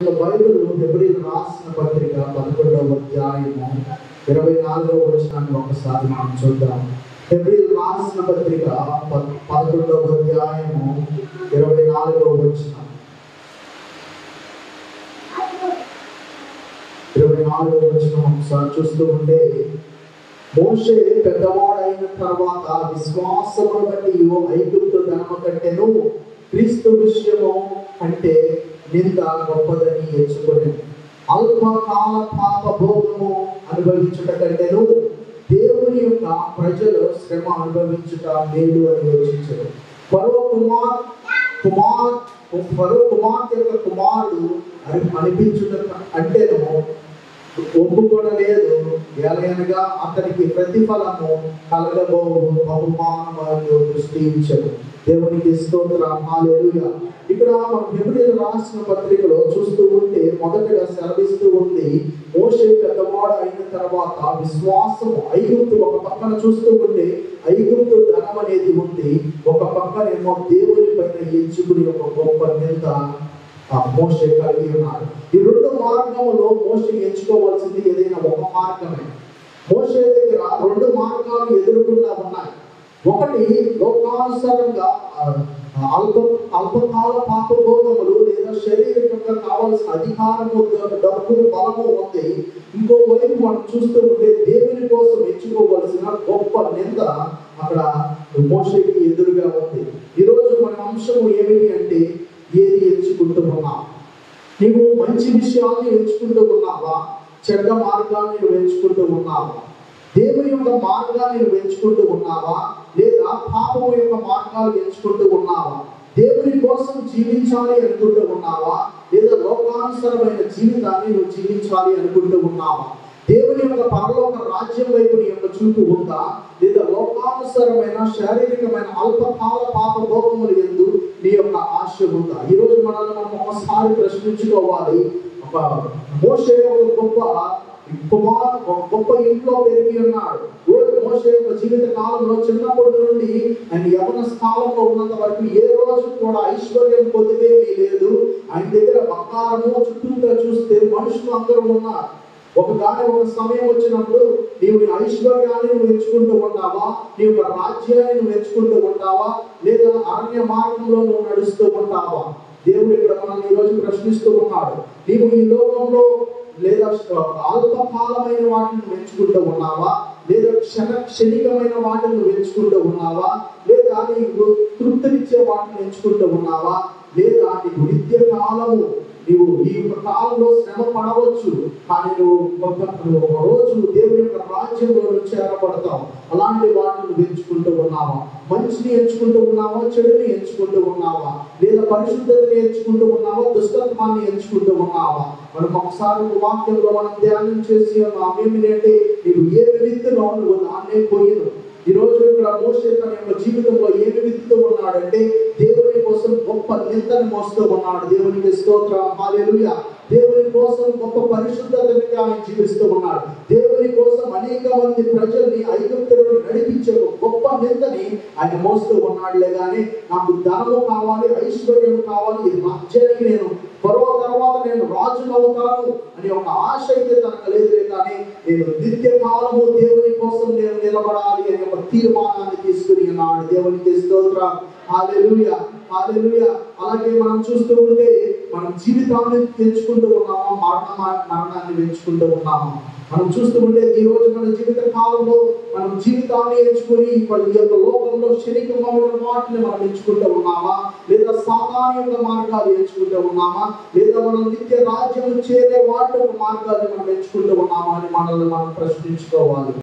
Bible హెబ్రిల్ రాసిన పత్రిక పదకొండవ అధ్యాయము ఇరవై నాలుగవ వచనాన్ని ఒకసారి మనం చూద్దాం హెబ్రిల్ రాసిన పత్రిక ప- పదకొండవ అధ్యాయము ఇరవై నాలుగవ వచనం ఇరవై నాలుగవ వచనం ఒకసారి చూస్తూ ఉంటే మోషే పెద్దవాడైన తర్వాత విశ్వాసమును బట్టి ఐగుప్తు ధనము కంటేను క్రీస్తు విషయము అంటే నింద గొప్పదని ఎంచుకొని అల్పకాల పాప భోగము అనుభవించుట కంటేను దేవుని యొక్క ప్రజలు శ్రమ అనుభవించుట మేలు అని యోచించరు పరో కుమార్ కుమార్ పరో కుమార్తె యొక్క కుమారుడు అని అనిపించుట అంటేను ఒప్పుకొనలేదు ఎలయనగా అతనికి ప్రతిఫలము కలగబోవు బహుమానములను దృష్టించను దేవునికి స్తోత్రం హల్లెలూయా ఇక్కడ మనం హెబ్రీలు రాసిన పత్రికలో చూస్తూ ఉంటే మొదటగా సెలవిస్తూ ఉంది మోషే పెద్దవాడు అయిన తర్వాత విశ్వాసము ఐగుప్తు ఒక పక్కన చూస్తూ ఉంటే ఐగుప్తు ధనం అనేది ఉంది ఒక పక్కన ఏమో దేవుని పైన ఎంచుకుని ఒక గొప్ప నింద ఆ మోషే కలిగి ఉన్నాడు ఈ రెండు మార్గములో మోషే ఎంచుకోవాల్సింది ఏదైనా ఒక మార్గమే మోషే దగ్గర రెండు మార్గాలు ఎదురుకుండా ఉన్నాయి ఒకటి లోకానుసారంగా ఆ, అల్ప అల్పకాల పాపభోగములు లేదా శారీరకంగా కావాల్సిన అధికారము ద- డబ్బు బలము ఉంది ఇంకోవైపు మనం చూస్తూ ఉంటే దేవుని కోసం ఎంచుకోవలసిన గొప్ప నింద అక్కడ మోషేకి ఎదురుగా ఉంది ఈరోజు మన అంశము ఏమిటి అంటే ఏది ఎంచుకుంటూ ఉన్నావు నీవు మంచి విషయాన్ని ఎంచుకుంటూ ఉన్నావా చెడ్డ మార్గాన్ని నువ్వు ఎంచుకుంటూ ఉన్నావా దేవుని యొక్క మార్గాన్ని నువ్వు ఎంచుకుంటూ ఉన్నావా లేదా పాపము యొక్క మార్గాలు ఎంచుకుంటూ ఉన్నావా దేవుని కోసం జీవించాలి అనుకుంటూ ఉన్నావా లేదా లోకానుసరమైన జీవితాన్ని నువ్వు జీవించాలి అనుకుంటూ ఉన్నావా దేవుని యొక్క పరలోక రాజ్యం వైపు నీ యొక్క చూపు ఉందా లేదా లోకానుసరమైన శారీరకమైన అల్పకాల పాప భోగములు ఎందు నీ యొక్క ఆశ ఉందా ఈ రోజు మనల్ని మనం ఒకసారి ప్రశ్నించుకోవాలి ఒక మోషే ఒక గొప్ప కుమార్ ఒక గొప్ప ఇంట్లో పెరిగి ఉన్నాడు ఓ మోషే యొక్క జీవిత కాలంలో చిన్నప్పటి నుండి ఆయన యవన స్థానంలో ఉన్నంత వరకు ఏ రోజు కూడా ఐశ్వర్యం పొందివేమీ లేదు ఆయన దగ్గర బంగారము చుట్టూతో చూస్తే మనుషులు అందరూ ఉన్నారు ఒక గాని ఒక సమయం వచ్చినప్పుడు నీవు నీ ఐశ్వర్యాన్ని నువ్వు ఎంచుకుంటూ ఉంటావా నీ యొక్క రాజ్యాన్ని నువ్వు ఎంచుకుంటూ ఉంటావా లేదా అరణ్య మార్గంలో నువ్వు నడుస్తూ ఉంటావా దేవుడు ఇక్కడ మనల్ని ఈరోజు ప్రశ్నిస్తూ ఉన్నాడు నీవు ఈ లోకంలో లేదా అల్పకాలమైన వాటిని నువ్వు ఎంచుకుంటూ ఉన్నావా లేదా క్షణ క్షణికమైన వాటిని నువ్వు ఎంచుకుంటూ ఉన్నావా లేదా నీకు తృప్తినిచ్చే వాటిని ఎంచుకుంటూ ఉన్నావా లేదా నీకు నిత్య కాలము నీవు ఈ యొక్క కాలంలో శ్రమ పడవచ్చు కానీ నువ్వు ఒక నువ్వు ఒక రోజు దేవుని యొక్క రాజ్యంలో నువ్వు చేరబడతావు అలాంటి వాటిని నువ్వు ఎంచుకుంటూ ఉన్నావా మంచిని ఎంచుకుంటూ ఉన్నావా చెడుని ఎంచుకుంటూ ఉన్నావా లేదా పరిశుద్ధతని ఎంచుకుంటూ ఉన్నావా దుష్టత్వాన్ని ఎంచుకుంటూ ఉన్నావా మనం ఒకసారి ఒక వాక్యంలో మనం ధ్యానం చేసి ఉన్నాం ఏమిటంటే నీవు ఏమి విత్తులో నువ్వు దాన్నే పోయిను ఈ రోజు ఇక్కడ మోసే తన యొక్క జీవితంలో ఏమి విత్తుతూ ఉన్నాడంటే దేవుని కోసం గొప్ప నిందను మోస్తూ ఉన్నాడు దేవునికి స్తోత్రం హల్లెలూయా దేవుని కోసం గొప్ప పరిశుద్ధతని ఆయన జీవిస్తూ ఉన్నాడు దేవుని కోసం అనేక మంది ప్రజల్ని ఐగుప్తులను నడిపించే ఒక గొప్ప నిందని ఆయన మోస్తూ ఉన్నాడులే కానీ నాకు ధనము కావాలి ఐశ్వర్యం కావాలి ఈ రాజ్యానికి నేను పర్వ తర్వాత నేను రాజును అవుతాను అనే ఒక ఆశ అయితే తనకు లేదులే కానీ నేను నిత్య కాలము దేవుని కోసం నేను నిలబడాలి అనే ఒక తీర్మానాన్ని తీసుకుని ఉన్నాడు దేవునికి స్తోత్రం హాలెలూయా హాలెలూయా అలాగే మనం చూస్తూ ఉంటే మనం జీవితాన్ని ఎంచుకుంటూ ఉన్నామా మరణ మరణాన్ని ఎంచుకుంటూ ఉన్నామా మనం చూస్తూ ఉంటే ఈ రోజు మన జీవిత కాలంలో మనం జీవితాన్ని ఎంచుకొని ఈ యొక్క లోకంలో శరీరమైన వాటిని మనం ఎంచుకుంటూ ఉన్నామా లేదా సాధారణ యొక్క మార్గాలు ఎంచుకుంటూ ఉన్నామా లేదా మనం నిత్య రాజ్యం చేరే వాటి యొక్క మార్గాన్ని మనం ఎంచుకుంటూ ఉన్నామా అని మనల్ని మనం ప్రశ్నించుకోవాలి